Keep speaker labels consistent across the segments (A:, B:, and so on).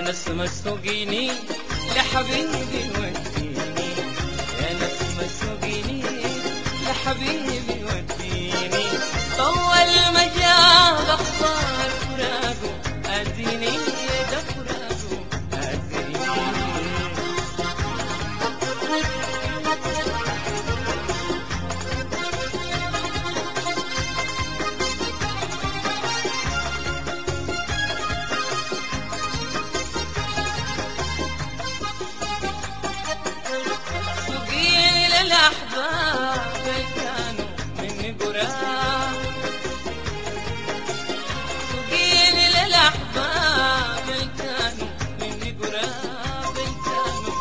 A: نسمة سوقيني لحبيبي وديني يا نسمة سوقيني لحبيبي وديني طول ما جاب اخبار فراقه اديني ده فراقه اديني سوقيني للأحباب اللي كانوا من قراب سوقيني للأحباب اللي كانوا من قراب اللي كانوا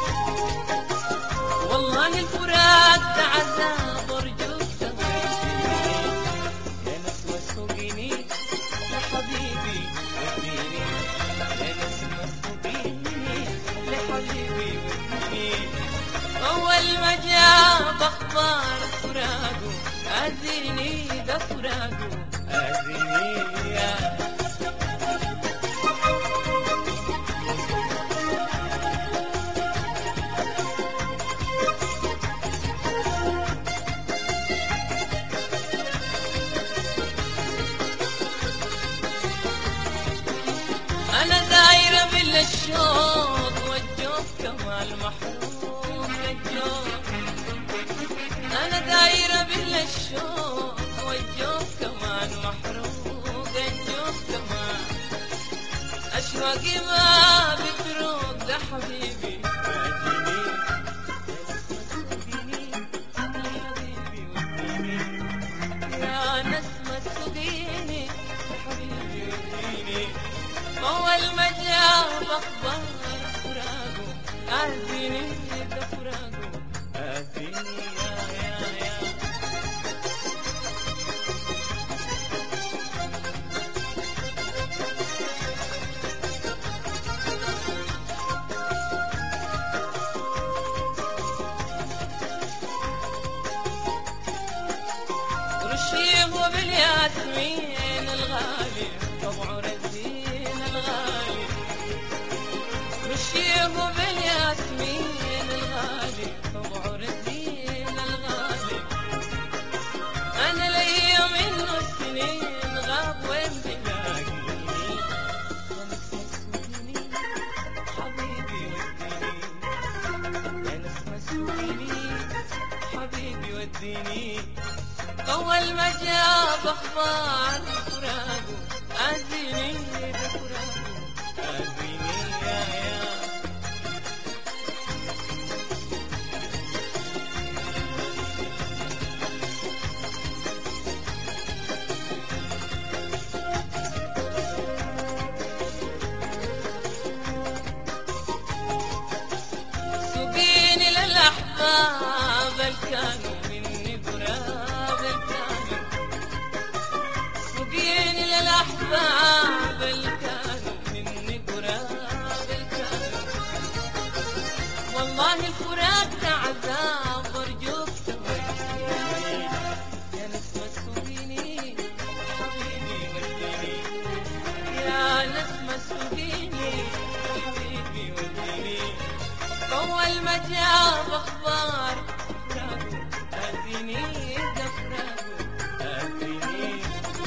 A: والله الفراق ده عذاب أرجوك تغيرني يا نسمة سوقيني يا حبيبي وديني يا نسمة سوقيني يا حبيبي وديني أول ما جاب أخبار فراقه أذيني ده فراقه أذيني يا أنا دايرة بالشوق والجوف كمان محروم الجوف أنا دايرة بالشوق والجوف كمان محروق الجوف كمان أشواقي ما بتروق ده حبيبي يا نسمة سقيني يا حبيبي وديني أول ما جاب أخبار فراقه أهديني ده فراقه أهديني يا يا يا رشيه بالياسمين الغالي طبعه رزين الغالي رشيه بالياسمين الغالي طبعه رزين الغالي انا ليا منه السنين غاب وين بلاقيني حبيبي وديني يا نسمة سوقيني حبيبي وديني أول ما جاب أخبار فراقه أذيني بفراقه أذيني يا يا سوقيني للأحباب اللي كانوا مني قراب اللي كانوا سوقيني للأحباب اللي كانوا مني قراب اللي كانوا والله الفراق ده عذاب أرجوك توديني يا نسمة سوقيني حبيبي وديني يا نسمة سوقيني حبيبي وديني أول ما جاب أخبار فراقه أذيني ده فراقه أذيني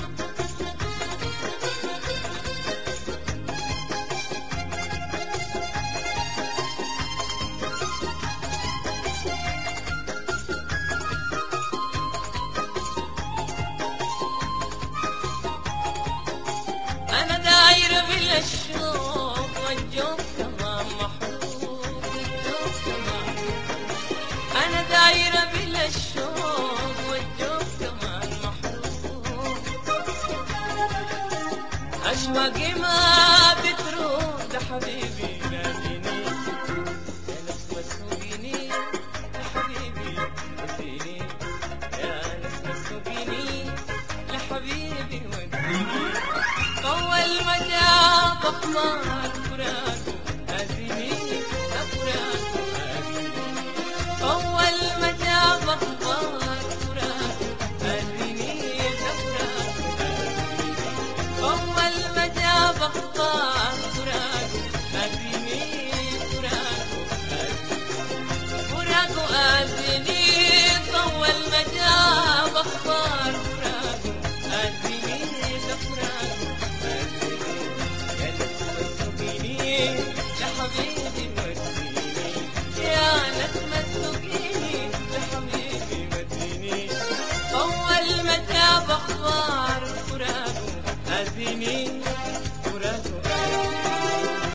A: أنا دايرة بالشوق والجوف كمان محروق الجوف كمان أنا دايرة بالشوق والجوف كمان محروق أشواقي ما بتروح ده حبيبي ناديني يا نسمة سوقيني يا حبيبي وديني يا نسمة سوقيني يا حبيبي وديني أول ما جاب أخبار فراقه أذيني أفراقه أذيني أول ما جاب أخبار فراقه أذيني أفراقه أذيني أول ما جاب أخبار فراقه أذيني يا حبيبي